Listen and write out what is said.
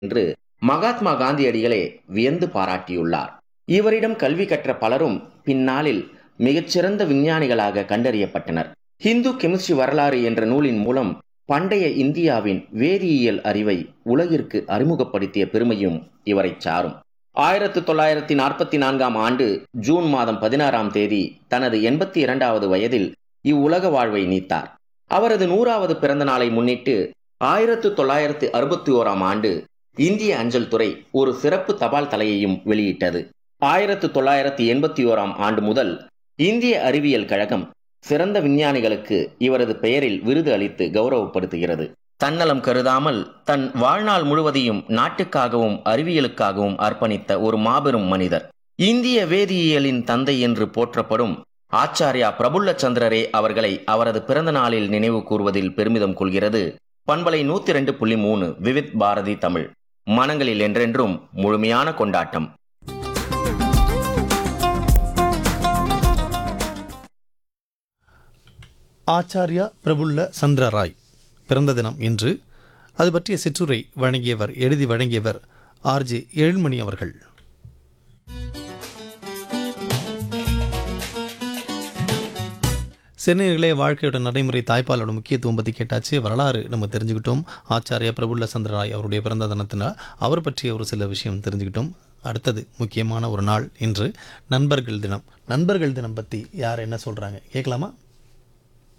என்று மகாத்மா காந்தியடிகளே வியந்து பாராட்டியுள்ளார் இவரிடம் கல்வி கற்ற பலரும் பின்னாளில் மிகச்சிறந்த விஞ்ஞானிகளாக கண்டறியப்பட்டனர் ஹிந்து கெமிஸ்ட்ரி வரலாறு என்ற நூலின் மூலம் பண்டைய இந்தியாவின் வேதியியல் அறிவை உலகிற்கு அறிமுகப்படுத்திய பெருமையும் இவரை சாரும் ஆயிரத்து தொள்ளாயிரத்தி நாற்பத்தி நான்காம் ஆண்டு ஜூன் மாதம் பதினாறாம் தேதி தனது எண்பத்தி இரண்டாவது வயதில் இவ்வுலக வாழ்வை நீத்தார் அவரது நூறாவது பிறந்த நாளை முன்னிட்டு ஆயிரத்து தொள்ளாயிரத்து அறுபத்தி ஓராம் ஆண்டு இந்திய அஞ்சல் துறை ஒரு சிறப்பு தபால் தலையையும் வெளியிட்டது ஆயிரத்து தொள்ளாயிரத்தி எண்பத்தி ஓராம் ஆண்டு முதல் இந்திய அறிவியல் கழகம் சிறந்த விஞ்ஞானிகளுக்கு இவரது பெயரில் விருது அளித்து கௌரவப்படுத்துகிறது தன்னலம் கருதாமல் தன் வாழ்நாள் முழுவதையும் நாட்டுக்காகவும் அறிவியலுக்காகவும் அர்ப்பணித்த ஒரு மாபெரும் மனிதர் இந்திய வேதியியலின் தந்தை என்று போற்றப்படும் ஆச்சாரியா பிரபுல்ல சந்திரரே அவர்களை அவரது பிறந்த நாளில் நினைவு கூறுவதில் பெருமிதம் கொள்கிறது பண்பலை நூத்தி ரெண்டு புள்ளி மூணு விவித் பாரதி தமிழ் மனங்களில் என்றென்றும் முழுமையான கொண்டாட்டம் ஆச்சாரியா பிரபுல்ல சந்திரராய் பிறந்த தினம் இன்று அது பற்றிய சிற்றுரை வழங்கியவர் எழுதி வழங்கியவர் ஆர்ஜே ஏழுமணி அவர்கள் சென்னையிலே வாழ்க்கையோட நடைமுறை தாய்ப்பாலோட முக்கியத்துவம் பற்றி கேட்டாச்சு வரலாறு நம்ம தெரிஞ்சுக்கிட்டோம் ஆச்சாரியா பிரபுல்ல சந்திரராய் அவருடைய பிறந்த தினத்தினால் அவர் பற்றிய ஒரு சில விஷயம் தெரிஞ்சுக்கிட்டோம் அடுத்தது முக்கியமான ஒரு நாள் இன்று நண்பர்கள் தினம் நண்பர்கள் தினம் பற்றி யார் என்ன சொல்கிறாங்க கேட்கலாமா